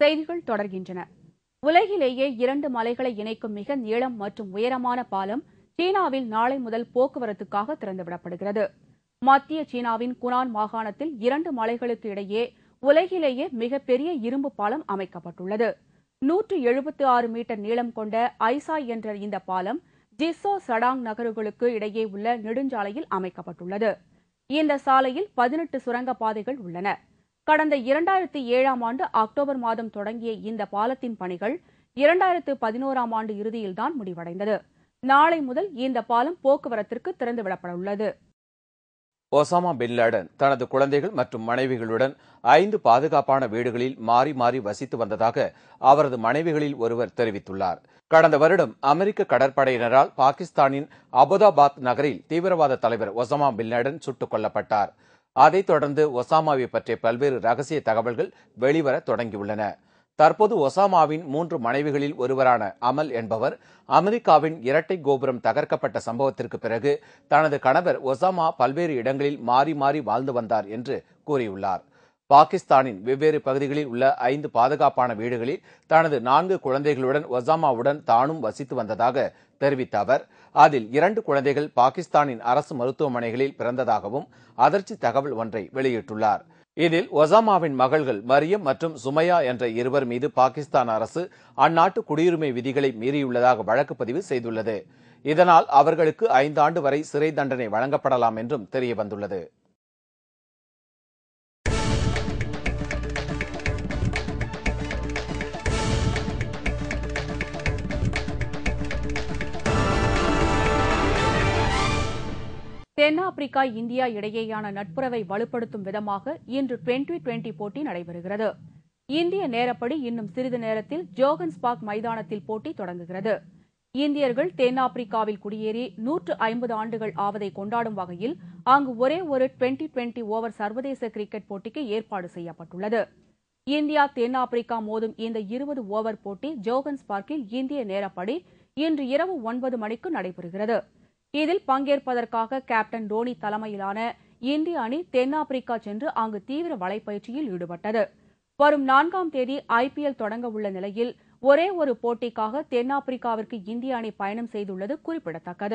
செய்திகள் தொடர்கின்றன உலகிலேயே இரண்டு மலைகளை இணைக்கும் மிக நீளம் மற்றும் உயரமான பாலம் சீனாவில் நாளை முதல் போக்குவரத்துக்காக திறந்துவிடப்படுகிறது மத்திய சீனாவின் குனான் மாகாணத்தில் இரண்டு மலைகளுக்கு இடையே உலகிலேயே மிகப்பெரிய இரும்பு பாலம் அமைக்கப்பட்டுள்ளது நூற்று எழுபத்து ஆறு மீட்டர் நீளம் கொண்ட ஐசா என்ற இந்த பாலம் ஜிஸ்ஸோ சடாங் நகர்களுக்கு இடையே உள்ள நெடுஞ்சாலையில் அமைக்கப்பட்டுள்ளது இந்த சாலையில் பதினெட்டு சுரங்க பாதைகள் உள்ளன கடந்த இரண்டாயிரத்தி ஏழாம் ஆண்டு அக்டோபர் மாதம் தொடங்கிய இந்த பாலத்தின் பணிகள் இரண்டாயிரத்து பதினோராம் ஆண்டு இறுதியில்தான் முடிவடைந்தது நாளை முதல் இந்த பாலம் போக்குவரத்திற்கு திறந்துவிடப்பட உள்ளது ஒசாமா பின் லேடன் தனது குழந்தைகள் மற்றும் மனைவிகளுடன் ஐந்து பாதுகாப்பான வீடுகளில் மாறி மாறி வசித்து வந்ததாக அவரது மனைவிகளில் ஒருவர் தெரிவித்துள்ளார் கடந்த வருடம் அமெரிக்க கடற்படையினரால் பாகிஸ்தானின் அபுதாபாத் நகரில் தீவிரவாத தலைவர் ஒசாமா பின் லேடன் சுட்டுக் கொல்லப்பட்டார் அதைத் தொடர்ந்து ஒசாமாவை பற்றிய பல்வேறு ரகசிய தகவல்கள் வெளிவர தொடங்கியுள்ளன தற்போது ஒசாமாவின் மூன்று மனைவிகளில் ஒருவரான அமல் என்பவர் அமெரிக்காவின் இரட்டை கோபுரம் தகர்க்கப்பட்ட சம்பவத்திற்கு பிறகு தனது கணவர் ஒசாமா பல்வேறு இடங்களில் மாறி மாறி வாழ்ந்து வந்தார் என்று கூறியுள்ளார் பாகிஸ்தானின் வெவ்வேறு பகுதிகளில் உள்ள ஐந்து பாதுகாப்பான வீடுகளில் தனது நான்கு குழந்தைகளுடன் ஒசாமாவுடன் தானும் வசித்து வந்ததாக தெரிவித்த அவர் அதில் இரண்டு குழந்தைகள் பாகிஸ்தானின் அரசு மருத்துவமனைகளில் பிறந்ததாகவும் அதிர்ச்சி தகவல் ஒன்றை வெளியிட்டுள்ளார் இதில் ஒசாமாவின் மகள்கள் மரியம் மற்றும் சுமையா என்ற இருவர் மீது பாகிஸ்தான் அரசு அந்நாட்டு குடியுரிமை விதிகளை மீறியுள்ளதாக வழக்கு பதிவு செய்துள்ளது இதனால் அவர்களுக்கு ஐந்தாண்டு வரை சிறை தண்டனை வழங்கப்படலாம் என்றும் தெரியவந்துள்ளது தென்னாப்பிரிக்கா இந்தியா இடையேயான நட்புறவை வலுப்படுத்தும் விதமாக இன்று டுவெண்டி டுவெண்டி போட்டி நடைபெறுகிறது இந்திய நேரப்படி இன்னும் சிறிது நேரத்தில் ஜோகன்ஸ்பார்க் மைதானத்தில் போட்டி தொடங்குகிறது இந்தியர்கள் தென்னாப்பிரிக்காவில் குடியேறி நூற்று ஐம்பது ஆண்டுகள் ஆவதை கொண்டாடும் வகையில் அங்கு ஒரே ஒரு டுவெண்டி டுவெண்டி ஓவர் சர்வதேச கிரிக்கெட் போட்டிக்கு ஏற்பாடு செய்யப்பட்டுள்ளது இந்தியா தென்னாப்பிரிக்கா மோதும் இந்த இருபது ஓவர் போட்டி ஜோகன்ஸ்பார்க்கில் இந்திய நேரப்படி இன்று இரவு ஒன்பது மணிக்கு நடைபெறுகிறது இதில் பங்கேற்பதற்காக கேப்டன் டோனி தலைமையிலான இந்திய அணி தென்னாப்பிரிக்கா சென்று அங்கு தீவிர வலைப்பயிற்சியில் ஈடுபட்டது வரும் நான்காம் தேதி ஐபிஎல் தொடங்க உள்ள நிலையில் ஒரே ஒரு போட்டிக்காக தென்னாப்பிரிக்காவிற்கு இந்திய அணி பயணம் செய்துள்ளது குறிப்பிடத்தக்கது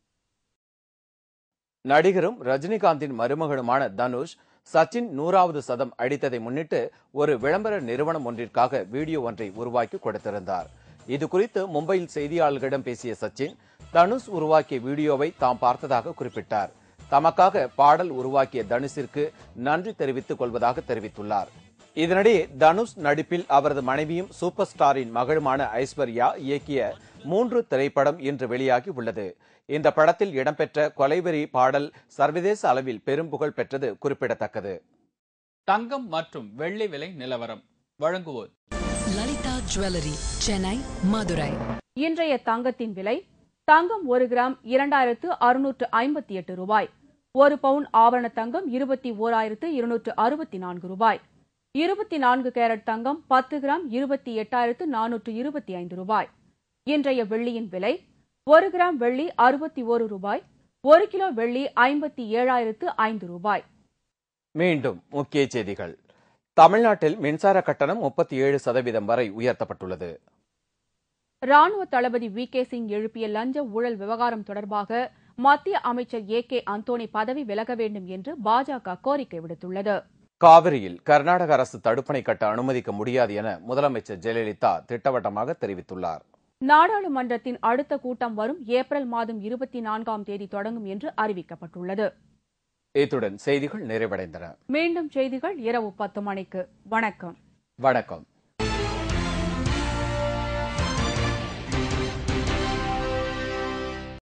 நடிகரும் ரஜினிகாந்தின் மருமகனுமான தனுஷ் சச்சின் நூறாவது சதம் அடித்ததை முன்னிட்டு ஒரு விளம்பர நிறுவனம் ஒன்றிற்காக வீடியோ ஒன்றை உருவாக்கி கொடுத்திருந்தார் இது குறித்து மும்பையில் செய்தியாளர்களிடம் பேசிய சச்சின் தனுஷ் உருவாக்கிய வீடியோவை தாம் பார்த்ததாக குறிப்பிட்டார் தமக்காக பாடல் உருவாக்கிய தனுஷிற்கு நன்றி தெரிவித்துக் கொள்வதாக தெரிவித்துள்ளார் இதனிடையே தனுஷ் நடிப்பில் அவரது மனைவியும் சூப்பர் ஸ்டாரின் மகளுமான ஐஸ்வர்யா இயக்கிய மூன்று திரைப்படம் இன்று வெளியாகி உள்ளது இந்த படத்தில் இடம்பெற்ற கொலைவெறி பாடல் சர்வதேச அளவில் பெரும் புகழ் பெற்றது குறிப்பிடத்தக்கது தங்கம் மற்றும் வெள்ளி விலை நிலவரம் வழங்குவோர் லலிதா ஜுவல்லரி சென்னை மதுரை இன்றைய தங்கத்தின் விலை தங்கம் ஒரு கிராம் இரண்டாயிரத்து அறுநூற்று ஐம்பத்தி எட்டு ரூபாய் ஒரு பவுன் ஆபரண தங்கம் இருபத்தி ஓராயிரத்து இருநூற்று அறுபத்தி நான்கு ரூபாய் இருபத்தி நான்கு கேரட் தங்கம் பத்து கிராம் இருபத்தி எட்டாயிரத்து நானூற்று இருபத்தி ஐந்து ரூபாய் இன்றைய வெள்ளியின் விலை ஒரு கிராம் வெள்ளி அறுபத்தி ஒரு ரூபாய் ஒரு கிலோ வெள்ளி ஐம்பத்தி ஏழாயிரத்து ஐந்து ரூபாய் மீண்டும் முக்கிய செய்திகள் தமிழ்நாட்டில் மின்சார கட்டணம் முப்பத்தி ஏழு சதவீதம் வரை உயர்த்தப்பட்டுள்ளது ராணுவ தளபதி வி கே சிங் எழுப்பிய லஞ்ச ஊழல் விவகாரம் தொடர்பாக மத்திய அமைச்சர் ஏ கே அந்தோணி பதவி விலக வேண்டும் என்று பாஜக கோரிக்கை விடுத்துள்ளது காவிரியில் கர்நாடக அரசு தடுப்பணை கட்ட அனுமதிக்க முடியாது என முதலமைச்சர் ஜெயலலிதா திட்டவட்டமாக தெரிவித்துள்ளார் நாடாளுமன்றத்தின் அடுத்த கூட்டம் வரும் ஏப்ரல் மாதம் இருபத்தி நான்காம் தேதி தொடங்கும் என்று அறிவிக்கப்பட்டுள்ளது இத்துடன் செய்திகள் நிறைவடைந்தன மீண்டும் செய்திகள் இரவு பத்து மணிக்கு வணக்கம் வணக்கம்